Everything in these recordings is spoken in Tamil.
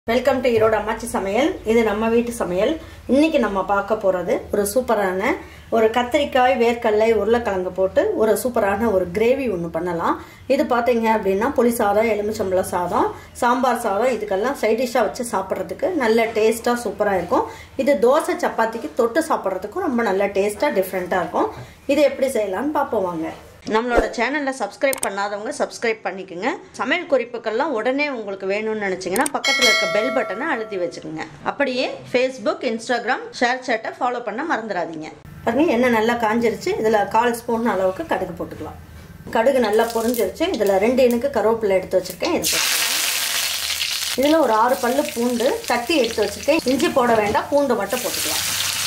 வெல்கம் டு ஈரோடு அம்மாச்சி சமையல் இது நம்ம வீட்டு சமையல் இன்னைக்கு நம்ம பார்க்க போறது ஒரு சூப்பரான ஒரு கத்திரிக்காய் வேர்க்கடலை உருளைக்கிழங்கு போட்டு ஒரு சூப்பரான ஒரு கிரேவி ஒன்று பண்ணலாம் இது பார்த்தீங்க அப்படின்னா புளி சாதம் எலுமிச்சம்பழ சாதம் சாம்பார் சாதம் இதுக்கெல்லாம் சைட் டிஷ்ஷாக வச்சு சாப்பிட்றதுக்கு நல்ல டேஸ்ட்டாக சூப்பராக இருக்கும் இது தோசை சப்பாத்திக்கு தொட்டு சாப்பிட்றதுக்கும் ரொம்ப நல்ல டேஸ்ட்டாக டிஃப்ரெண்ட்டாக இருக்கும் இது எப்படி செய்யலாம்னு பார்ப்போம் வாங்க நம்மளோட சேனலில் சப்ஸ்கிரைப் பண்ணாதவங்க சப்ஸ்கிரைப் பண்ணிக்கோங்க சமையல் குறிப்புக்கெல்லாம் உடனே உங்களுக்கு வேணும்னு நினச்சிங்கன்னா பக்கத்தில் இருக்க பெல் பட்டனை அழுத்தி வச்சுக்கோங்க அப்படியே ஃபேஸ்புக் இன்ஸ்டாகிராம் ஷேர் சேட்டை ஃபாலோ பண்ண மறந்துடாதீங்க பாருங்க எண்ணெய் நல்லா காஞ்சிருச்சு இதில் கால் ஸ்பூன் அளவுக்கு கடுகு போட்டுக்கலாம் கடுகு நல்லா பொரிஞ்சிருச்சு இதில் ரெண்டு இனுக்கு கருவேப்பிலை எடுத்து வச்சுருக்கேன் இது போட்டுக்கலாம் இதில் ஒரு ஆறு பல்லு பூண்டு தட்டி எடுத்து வச்சுருக்கேன் இஞ்சி போட வேண்டாம் பூண்டு மட்டும் போட்டுக்கலாம்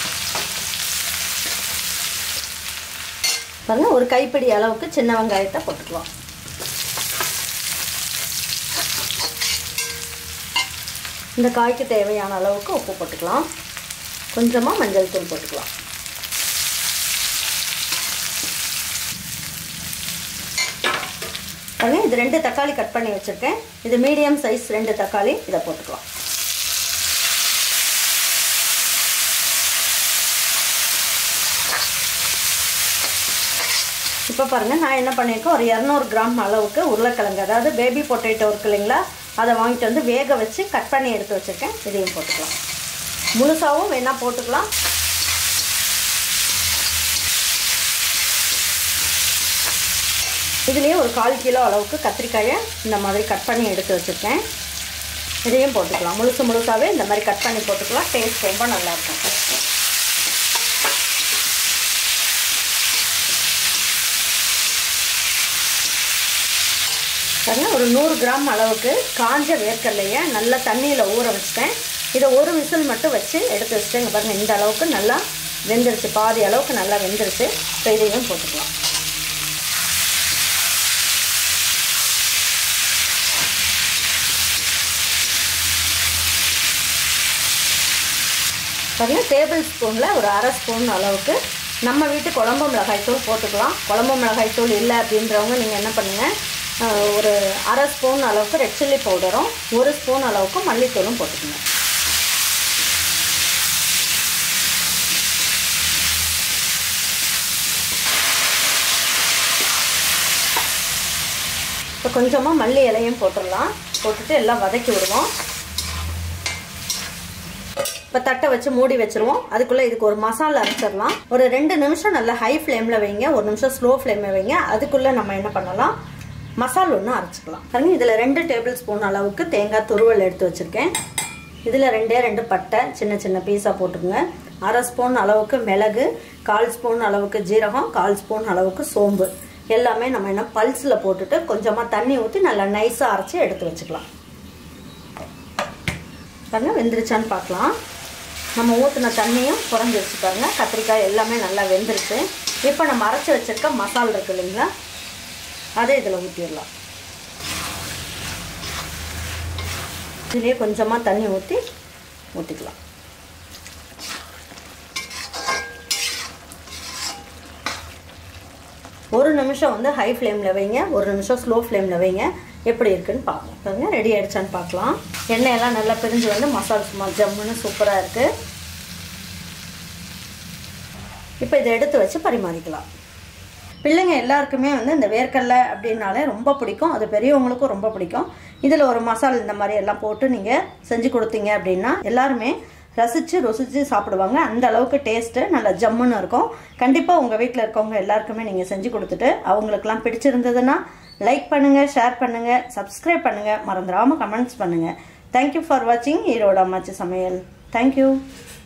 பாருங்க ஒரு கைப்பிடி அளவுக்கு சின்ன வெங்காயத்தை போட்டுக்கலாம் இந்த காய்க்கு தேவையான அளவுக்கு உப்பு போட்டுக்கலாம் கொஞ்சமாக மஞ்சள் தூள் போட்டுக்கலாம் பாருங்க இது ரெண்டு தக்காளி கட் பண்ணி வச்சுருக்கேன் இது மீடியம் சைஸ் ரெண்டு தக்காளி இதை போட்டுக்கலாம் இப்போ பாருங்கள் நான் என்ன பண்ணியிருக்கேன் ஒரு இரநூறு கிராம் அளவுக்கு உருளைக்கிழங்கு அதாவது பேபி பொட்டேட்டோ இருக்கு இல்லைங்களா அதை வாங்கிட்டு வந்து வேக வச்சு கட் பண்ணி எடுத்து வச்சுருக்கேன் இதையும் போட்டுக்கலாம் முழுசாகவும் வேணால் போட்டுக்கலாம் இதுலேயே ஒரு கால் கிலோ அளவுக்கு கத்திரிக்காயை இந்த மாதிரி கட் பண்ணி எடுத்து வச்சுருக்கேன் இதையும் போட்டுக்கலாம் முழுசு முழுசாகவே இந்த மாதிரி கட் பண்ணி போட்டுக்கலாம் டேஸ்ட் ரொம்ப நல்லாயிருக்கும் பாருங்க ஒரு நூறு கிராம் அளவுக்கு காஞ்ச வேர்க்கடலையை நல்லா தண்ணியில் ஊற வச்சுட்டேன் இதை ஒரு விசில் மட்டும் வச்சு எடுத்து வச்சுட்டேன் இங்கே பாருங்கள் இந்த அளவுக்கு நல்லா வெந்துருச்சு பாதி அளவுக்கு நல்லா வெந்துருச்சு இப்போ இதையும் போட்டுக்கலாம் பாருங்கள் டேபிள் ஸ்பூனில் ஒரு அரை ஸ்பூன் அளவுக்கு நம்ம வீட்டு குழம்பு மிளகாய்த்தூள் போட்டுக்கலாம் குழம்பு மிளகாய்த்தூள் இல்லை அப்படின்றவங்க நீங்கள் என்ன பண்ணுங்கள் ஒரு அரை ஸ்பூன் அளவுக்கு ரெட் சில்லி பவுடரும் ஒரு ஸ்பூன் அளவுக்கு மல்லித்தூளும் போட்டுக்கோங்க இப்போ கொஞ்சமாக மல்லி இலையும் போட்டுடலாம் போட்டுட்டு எல்லாம் வதக்கி விடுவோம் இப்போ தட்டை வச்சு மூடி வச்சுருவோம் அதுக்குள்ளே இதுக்கு ஒரு மசாலா அரைச்சிடலாம் ஒரு ரெண்டு நிமிஷம் நல்லா ஹை ஃப்ளேமில் வைங்க ஒரு நிமிஷம் ஸ்லோ ஃப்ளேமில் வைங்க அதுக்குள்ளே நம்ம என்ன பண்ணலாம் மசால் ஒன்று அரைச்சிக்கலாம் பாருங்க இதில் ரெண்டு டேபிள் ஸ்பூன் அளவுக்கு தேங்காய் துருவல் எடுத்து வச்சுருக்கேன் இதில் ரெண்டே ரெண்டு பட்டை சின்ன சின்ன பீஸாக போட்டுருங்க அரை ஸ்பூன் அளவுக்கு மிளகு கால் ஸ்பூன் அளவுக்கு ஜீரகம் கால் ஸ்பூன் அளவுக்கு சோம்பு எல்லாமே நம்ம என்ன பல்ஸில் போட்டுட்டு கொஞ்சமாக தண்ணி ஊற்றி நல்லா நைஸாக அரைச்சி எடுத்து வச்சுக்கலாம் பாருங்க வெந்துருச்சான்னு பார்க்கலாம் நம்ம ஊற்றின தண்ணியும் குறைஞ்சிருச்சு பாருங்க கத்திரிக்காய் எல்லாமே நல்லா வெந்துருச்சு இப்போ நம்ம அரைச்சி வச்சுருக்க மசால் இருக்கு இல்லைங்களா அதை இதில் ஊற்றிடலாம் இதுலேயே கொஞ்சமாக தண்ணி ஊற்றி ஊற்றிக்கலாம் ஒரு நிமிஷம் வந்து ஹை ஃப்ளேமில் வைங்க ஒரு நிமிஷம் ஸ்லோ ஃப்ளேமில் வைங்க எப்படி இருக்குன்னு பார்ப்போம் பாருங்க ரெடி ஆகிடுச்சான்னு பார்க்கலாம் எண்ணெயெல்லாம் நல்லா பிரிஞ்சு வந்து மசாலா சும்மா ஜம்முன்னு சூப்பராக இருக்குது இப்போ இதை எடுத்து வச்சு பரிமாறிக்கலாம் பிள்ளைங்க எல்லாருக்குமே வந்து இந்த வேர்க்கடலை அப்படின்னாலே ரொம்ப பிடிக்கும் அது பெரியவங்களுக்கும் ரொம்ப பிடிக்கும் இதில் ஒரு மசாலா இந்த மாதிரி எல்லாம் போட்டு நீங்கள் செஞ்சு கொடுத்தீங்க அப்படின்னா எல்லாருமே ரசித்து ருசித்து சாப்பிடுவாங்க அந்த அளவுக்கு டேஸ்ட்டு நல்லா ஜம்முன்னு இருக்கும் கண்டிப்பாக உங்கள் வீட்டில் இருக்கவங்க எல்லாருக்குமே நீங்கள் செஞ்சு கொடுத்துட்டு அவங்களுக்குலாம் பிடிச்சிருந்ததுன்னா லைக் பண்ணுங்கள் ஷேர் பண்ணுங்கள் சப்ஸ்கிரைப் பண்ணுங்கள் மறந்துடாமல் கமெண்ட்ஸ் பண்ணுங்கள் தேங்க்யூ ஃபார் வாட்சிங் ஈரோடு அம்மாச்சி சமையல் தேங்க்யூ